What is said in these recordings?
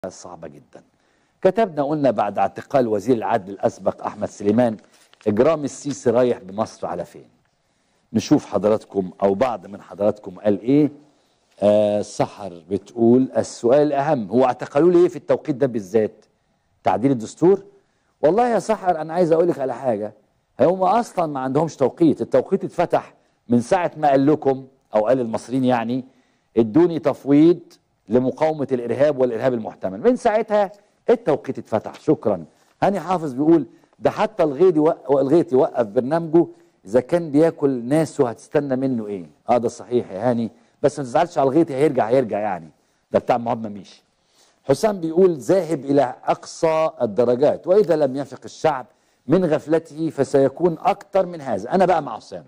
صعبة جدا كتبنا قلنا بعد اعتقال وزير العدل الأسبق أحمد سليمان إجرام السيسي رايح بمصر على فين نشوف حضراتكم أو بعض من حضراتكم قال إيه آه سحر بتقول السؤال الأهم هو اعتقلوا ليه في التوقيت ده بالذات تعديل الدستور والله يا سحر أنا عايز أقول لك على حاجة هم أصلا ما عندهمش توقيت التوقيت اتفتح من ساعة ما قال لكم أو قال المصريين يعني ادوني تفويض لمقاومة الإرهاب والإرهاب المحتمل من ساعتها التوقيت اتفتح شكرا هاني حافظ بيقول ده حتى الغيط يوقف, الغيط يوقف برنامجه إذا كان بياكل ناسه هتستنى منه إيه اه ده صحيح يا هاني بس ما تزعلش على الغيط هيرجع هيرجع يعني ده بتاع محمد مميش حسام بيقول ذاهب إلى أقصى الدرجات وإذا لم يفق الشعب من غفلته فسيكون أكتر من هذا أنا بقى مع حسام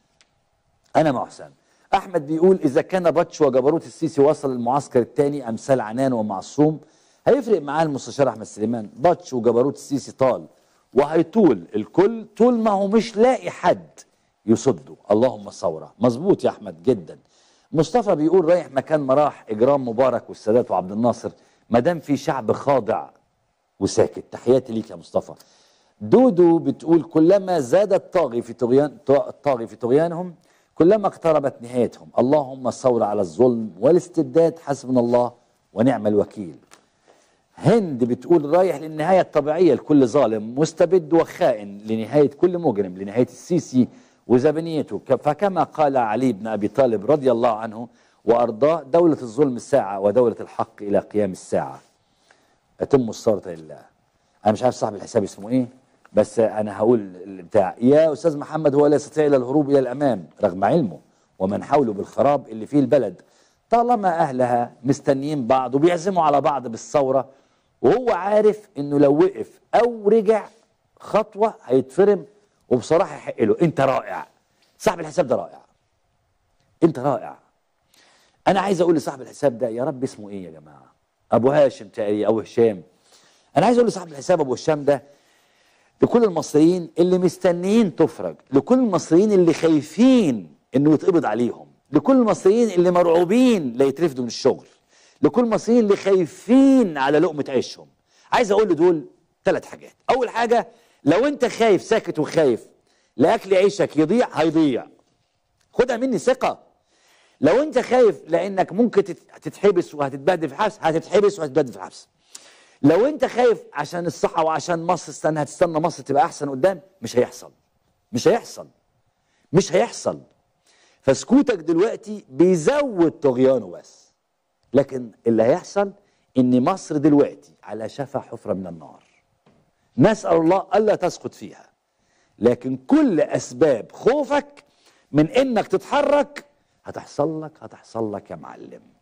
أنا مع حسام احمد بيقول اذا كان بطش وجبروت السيسي وصل المعسكر الثاني امثال عنان ومعصوم هيفرق معاه المستشار احمد سليمان بطش وجبروت السيسي طال وهيطول الكل طول ما هو مش لاقي حد يصده اللهم ثوره مظبوط يا احمد جدا مصطفى بيقول رايح مكان ما راح اجرام مبارك والسادات وعبد الناصر ما دام في شعب خاضع وساكت تحياتي ليك يا مصطفى دودو بتقول كلما زاد الطاغي في طغيان الطاغي في طغيانهم كلما اقتربت نهايتهم اللهم الثورة على الظلم والاستبداد حسبنا الله ونعم الوكيل هند بتقول رايح للنهاية الطبيعية لكل ظالم مستبد وخائن لنهاية كل مجرم لنهاية السيسي وزبنيته فكما قال علي بن أبي طالب رضي الله عنه وأرضاه دولة الظلم الساعة ودولة الحق إلى قيام الساعة أتم الثورة لله أنا مش عارف صاحب الحساب اسمه إيه بس انا هقول بتاع يا استاذ محمد هو لا يستطيع الا الهروب الى الامام رغم علمه ومن حوله بالخراب اللي فيه البلد طالما اهلها مستنيين بعض وبيعزموا على بعض بالثوره وهو عارف انه لو وقف او رجع خطوه هيتفرم وبصراحه يحق له انت رائع صاحب الحساب ده رائع انت رائع انا عايز اقول لصاحب الحساب ده يا رب اسمه ايه يا جماعه ابو هاشم تقريبا او هشام انا عايز اقول لصاحب الحساب ابو هشام ده لكل المصريين اللي مستنيين تفرج لكل المصريين اللي خايفين انه يتقبض عليهم لكل المصريين اللي مرعوبين لا يترفدوا من الشغل لكل المصريين اللي خايفين على لقمة عيشهم عايز اقول لدول ثلاث حاجات اول حاجة لو انت خايف ساكت وخايف لاكل عيشك يضيع هيضيع خدها مني ثقة لو انت خايف لانك ممكن تتحبس وهتتبهدل في الحبس هتتحبس وهتتبهدل في الحبس لو انت خايف عشان الصحة وعشان مصر استنى هتستنى مصر تبقى احسن قدام مش هيحصل مش هيحصل مش هيحصل فسكوتك دلوقتي بيزود طغيانه بس لكن اللي هيحصل ان مصر دلوقتي على شفا حفرة من النار نسأل الله ألا تسقط فيها لكن كل أسباب خوفك من إنك تتحرك هتحصل لك هتحصل لك يا معلم